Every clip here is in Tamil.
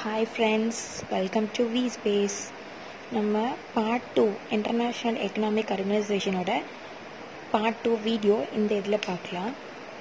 hi friends welcome to V space நம்ம பார்ட் டூ இன்டர்நேஷ்னல் எக்கனாமிக் ஆர்கனைசேஷனோட பார்ட் டூ வீடியோ இந்த இதில் பார்க்கலாம்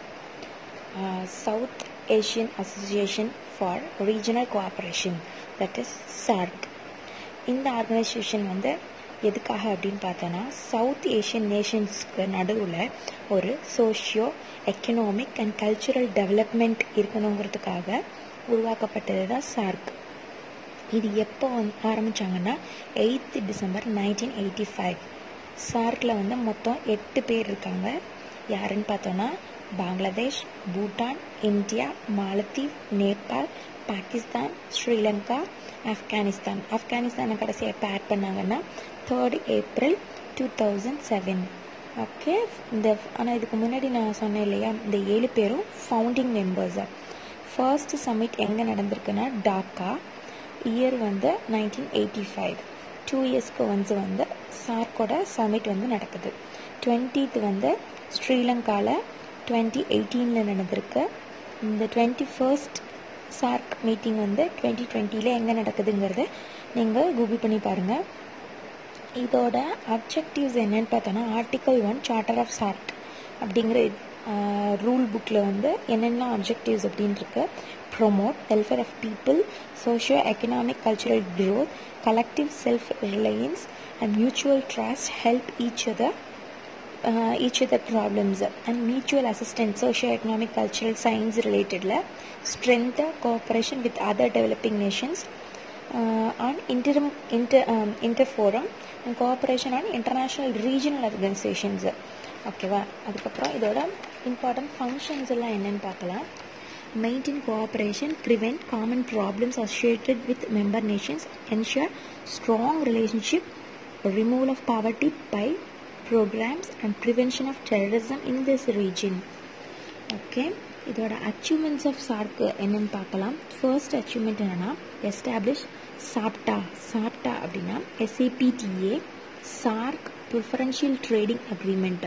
south Asian association for regional cooperation that is SAARC இந்த ஆர்கனைசேஷன் வந்து எதுக்காக அப்படின்னு பார்த்தோன்னா சவுத் ஏஷியன் நேஷன்ஸ்க்கு நடுவில் ஒரு socio economic and cultural development இருக்கணுங்கிறதுக்காக உருவாக்கப்பட்டது தான் சார்க் இது எப்போ வந்து ஆரம்பித்தாங்கன்னா eighth December nineteen eighty five சார்க்கில் வந்து மொத்தம் எட்டு பேர் இருக்காங்க யாருன்னு பார்த்தோன்னா பங்களாதேஷ் பூட்டான் இந்தியா மாலத்தீவ் நேபாள் பாகிஸ்தான் ஸ்ரீலங்கா ஆப்கானிஸ்தான் ஆப்கானிஸ்தானை கடைசி எப்போ ஆட் பண்ணாங்கன்னா third April two thousand seven okay இந்த ஆனால் இதுக்கு முன்னாடி நான் சொன்னேன் இல்லையா இந்த ஏழு பேரும் ஃபவுண்டிங் மெம்பர்ஸாக ஃபர்ஸ்ட் சமிட் எங்கே நடந்திருக்குன்னா டாக்கா இயர் வந்து நைன்டீன் எயிட்டி ஃபைவ் டூ இயர்ஸ்க்கு ஒன்ஸ் வந்து சார்க்கோட சமிட் வந்து நடக்குது டுவெண்ட்டீத் வந்து ஸ்ரீலங்காவில் டுவெண்ட்டி எயிட்டீனில் நடந்திருக்கு இந்த டுவெண்ட்டி ஃபர்ஸ்ட் சார்க் மீட்டிங் வந்து டுவெண்ட்டி டுவெண்ட்டியில் எங்கே நடக்குதுங்கிறத நீங்கள் கூகுள் பண்ணி பாருங்கள் இதோட அப்ஜெக்டிவ்ஸ் என்னன்னு பார்த்தோன்னா article one charter of SAARC அப்படிங்கிற ரூல் புக்கில் வந்து என்னென்ன அப்ஜெக்டிவ்ஸ் அப்படின்னு இருக்கு promote welfare of people socio economic cultural growth collective self reliance and mutual trust help each other each other problems and mutual assistance socio economic cultural science ரிலேட்டடில் strength cooperation with other developing nations on inter inter inter forum and cooperation on international regional organisations ஓகேவா அதுக்கப்புறம் இதோட இம்பார்ட்டன்ட் ஃபங்க்ஷன்ஸ் எல்லாம் என்னென்னு பார்க்கலாம் maintain cooperation prevent common problems associated with member nations ensure strong relationship removal of poverty by programmes and prevention of terrorism in this region okay இதோட அச்சீவ்மெண்ட்ஸ் ஆஃப் சார்க்கு என்னென்னு பார்க்கலாம் ஃபர்ஸ்ட் அச்சீவ்மெண்ட் என்னென்னா எஸ்டாப்ளிஷ் சாப்டா சாப்டா அப்படின்னா SAPTA SAARC preferential trading agreement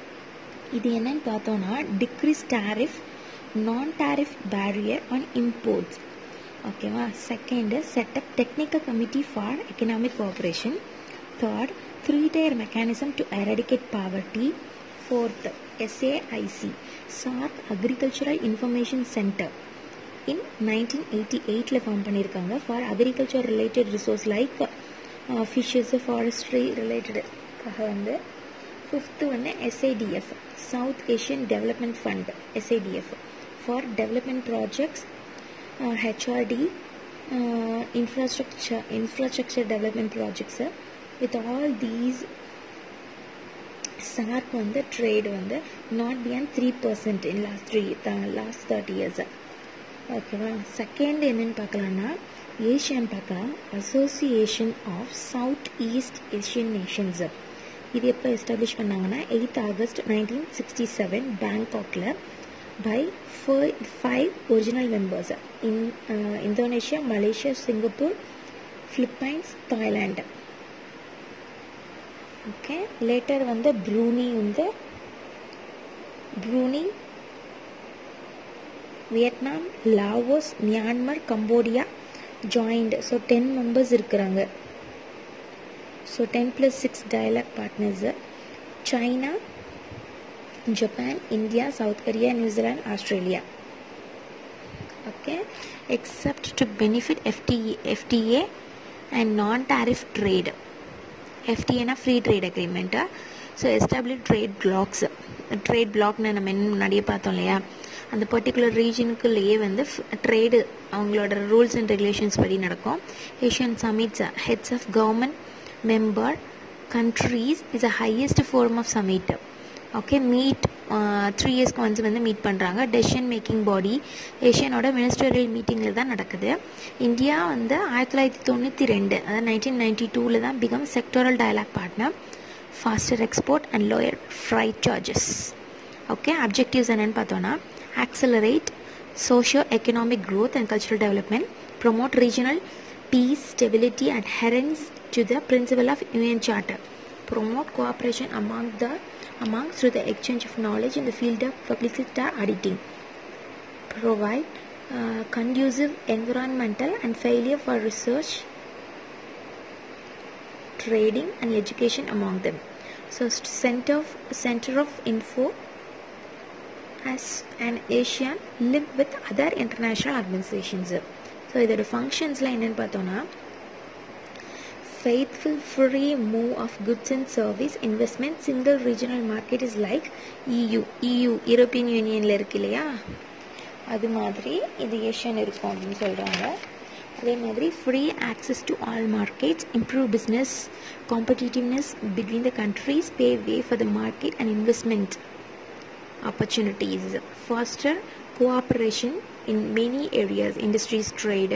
இது என்னன்னு பார்த்தோன்னா decrease tariff non tariff barrier on imports ஓகேவா second set up technical committee for economic cooperation third three tier mechanism to eradicate poverty fourth SAIC SAARC agricultural information centre in nineteen eighty எயிட்டில் ஃபார்ம் பண்ணியிருக்காங்க for agriculture related resource like fishes forestry ரிலேட்டடுக்காக வந்து ஃபிஃப்த்து வந்து SIDF south Asian development fund SIDF for development projects HRD infrastructure infrastructure development projects with all these SAARC வந்து ட்ரேட் வந்து not beyond three percent in last three last thirty years ஓகேவா செகண்ட் என்னன்னு பார்க்கலாம்னா ஏஷியான்னு பார்க்கலாம் association of south east Asian nations இது எப்போ எஸ்டாப்ளிஷ் பண்ணாங்கன்னா eighth August nineteen sixty seven பேங்காக்கில் by five original members in Indonesia Malaysia Singapore Philippines Thailand okay later வந்து ப்ரூனி வந்து Brunei Vietnam Laos Myanmar Cambodia joined so ten members இருக்கிறாங்க so ten plus six dialogue partners China Japan India south Korea New Zealand Australia okay except to benefit FTA FTA and non tariff trade எஃப்டிஏனா free trade agreement so establish trade blocks trade பிளாக்னு நம்ம என்ன முன்னாடியே பார்த்தோம் இல்லையா அந்த பர்டிகுலர் ரீஜனுக்குள்ளேயே வந்து ட்ரேடு அவங்களோட ரூல்ஸ் அண்ட் ரெகுலேஷன்ஸ் படி நடக்கும் ASEAN summits heads of government member countries is a highest forum of summit okay meet three இயர்ஸ்க்கு ஒன்ஸ் வந்து மீட் பண்ணுறாங்க டெசிஷன் மேக்கிங் பாடி ஏஷியனோட மினிஸ்டரியல் மீட்டிங்கில் தான் நடக்குது இந்தியா வந்து ஆயிரத்தி தொள்ளாயிரத்தி தொண்ணூற்றி ரெண்டு அதாவது நைன்டீன் நைன்டி டூவில் தான் become sectoral dialogue partner foster export and lower freight charges okay objectives என்னென்னு பார்த்தோன்னா accelerate socio-economic growth and cultural development, promote regional peace, stability, adherence to the principle of UN Charter, promote cooperation among the among through the exchange of knowledge in the field of public sector auditing, provide conducive environmental and failure for research trading and education among them so center of center of info as an asian live with other international organizations so இதோட ஃபங்க்ஷன்ஸ்லாம் என்னென்னு பார்த்தோன்னா faithful free move of goods and service investment single regional market is like EU EU European யூனியனில் இருக்கு இல்லையா அது மாதிரி இது ஏஷியன் இருக்கும் அப்படின்னு சொல்கிறாங்க அதே மாதிரி free access to all markets improve business competitiveness between the countries pay way for the market and investment opportunities foster cooperation in many areas industries trade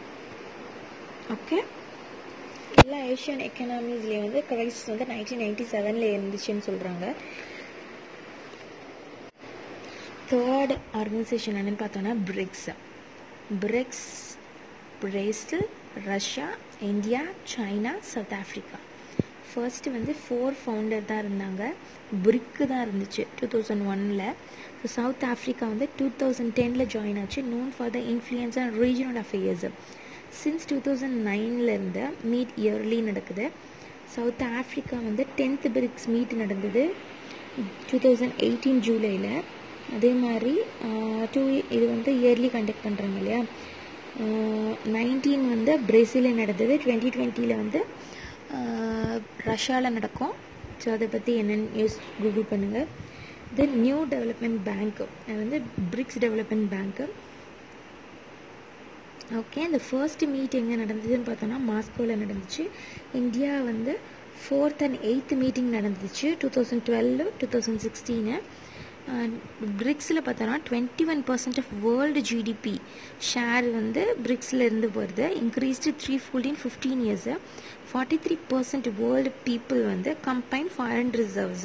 okay எல்லா ஏஷியன் எக்கனாமிஸ்லேயும் வந்து கிரைசிஸ் வந்து நைன்டீன் நைன்டி செவனில் இருந்துச்சுன்னு சொல்கிறாங்க தேர்ட் ஆர்கனைசேஷன் என்னென்னு பார்த்தோன்னா BRICS BRICS Brazil Russia India China South Africa first வந்து ஃபோர் ஃபவுண்டர் தான் இருந்தாங்க பிரிக்கு தான் இருந்துச்சு டூ தௌசண்ட் ஒனில் ஸோ சவுத் ஆஃப்ரிக்கா வந்து டூ தௌசண்ட் டெனில் ஜாயின் ஆச்சு known for the influence and regional affairs since two thousand நைன்லேருந்து மீட் இயர்லி நடக்குது சவுத் ஆஃப்ரிக்கா வந்து டென்த் பிரிக்ஸ் மீட் நடந்தது டூ தௌசண்ட் எயிட்டீன் ஜூலையில் அதே மாதிரி டூ இது வந்து இயர்லி கண்டக்ட் பண்ணுறாங்க இல்லையா நைன்டீன் வந்து பிரேசிலில் நடந்தது டுவெண்ட்டி டுவெண்ட்டியில் வந்து ரஷ்யாவில் நடக்கும் ஸோ அதை பற்றி என்னென்னு யூஸ் கூகுள் பண்ணுங்கள் இது நியூ டெவலப்மெண்ட் பேங்க்கு அது வந்து பிரிக்ஸ் டெவலப்மெண்ட் பேங்க்கு ஓகே இந்த ஃபர்ஸ்ட் மீட் எங்கே நடந்ததுன்னு பார்த்தோன்னா மாஸ்கோவில் நடந்துச்சு இந்தியா வந்து ஃபோர்த் அண்ட் எயித்து மீட்டிங் நடந்துச்சு two thousand twelve two thousand sixteen பிரிக்ஸில் பார்த்தோன்னா twenty one percent of world GDP share வந்து பிரிக்ஸில் இருந்து வருது increased three fourteen fifteen years forty three percent world people வந்து combine foreign reserves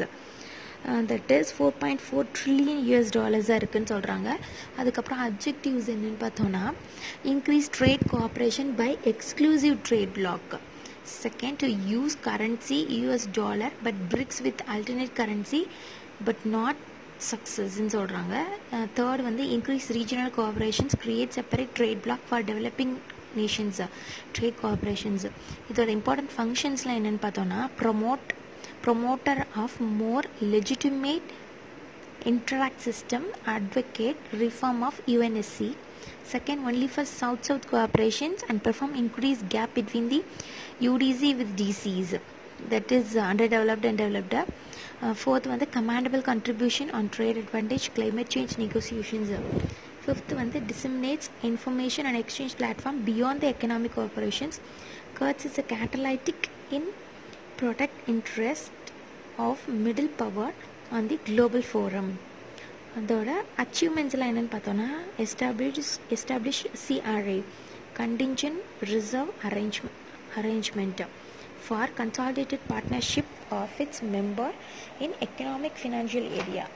that is four point four trillion US டாலர்ஸாக இருக்குன்னு சொல்கிறாங்க அதுக்கப்புறம் அப்ஜெக்டிவ்ஸ் என்னென்னு பார்த்தோன்னா increase trade cooperation by exclusive trade bloc second to use currency US dollar but BRICS with alternate currency but not சக்ஸஸ்ன்னு சொல்கிறாங்க தேர்ட் வந்து increase regional cooperations create separate trade bloc for developing nations trade cooperations இதோட இம்பார்ட்டன்ட் ஃபங்க்ஷன்ஸ்லாம் என்னென்னு பார்த்தோன்னா promote promoter of more legitimate interact system advocate reform of UNSC second only for south south cooperations and perform increased gap between the UDC with DCs that is uh, underdeveloped and developed uh, fourth வந்து commendable contribution on trade advantage climate change negotiations fifth வந்து disseminates information and exchange platform beyond the economic operations Kurtz is a catalytic in protect interest of middle power on the global forum அதோட அச்சீவ்மெண்ட்ஸ்லாம் என்னென்னு பார்த்தோன்னா establish establish CRA contingent reserve arrangement arrangement for consolidated partnership of its member in economic financial area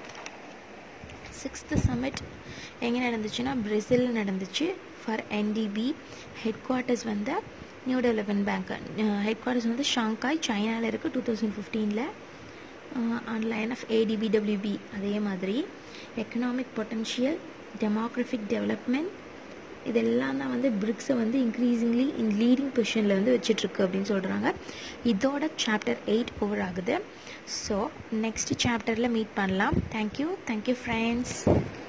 sixth summit எங்கே நடந்துச்சுன்னா பிரேசில் நடந்துச்சு ஃபார் என்டிபி ஹெட் குவார்ட்டர்ஸ் வந்து new development bank headquarters வந்து ஷாங்காய் சைனாவில் இருக்குது டூ தௌசண்ட் ஃபிஃப்டீனில் ஆன் லைன் ஆஃப் ஏடிபிடபிள்யூபி அதே மாதிரி எக்கனாமிக் பொட்டன்ஷியல் டெமோக்ரஃபிக் டெவலப்மெண்ட் இதெல்லாம் தான் வந்து பிரிக்ஸை வந்து இன்க்ரீசிங்லி இன் லீடிங் பொசிஷனில் வந்து வச்சிட்ருக்கு அப்படின்னு சொல்கிறாங்க இதோட சாப்டர் எயிட் ஓவர் ஆகுது ஸோ நெக்ஸ்ட் சாப்டரில் மீட் பண்ணலாம் தேங்க்யூ தேங்க்யூ ஃப்ரெண்ட்ஸ்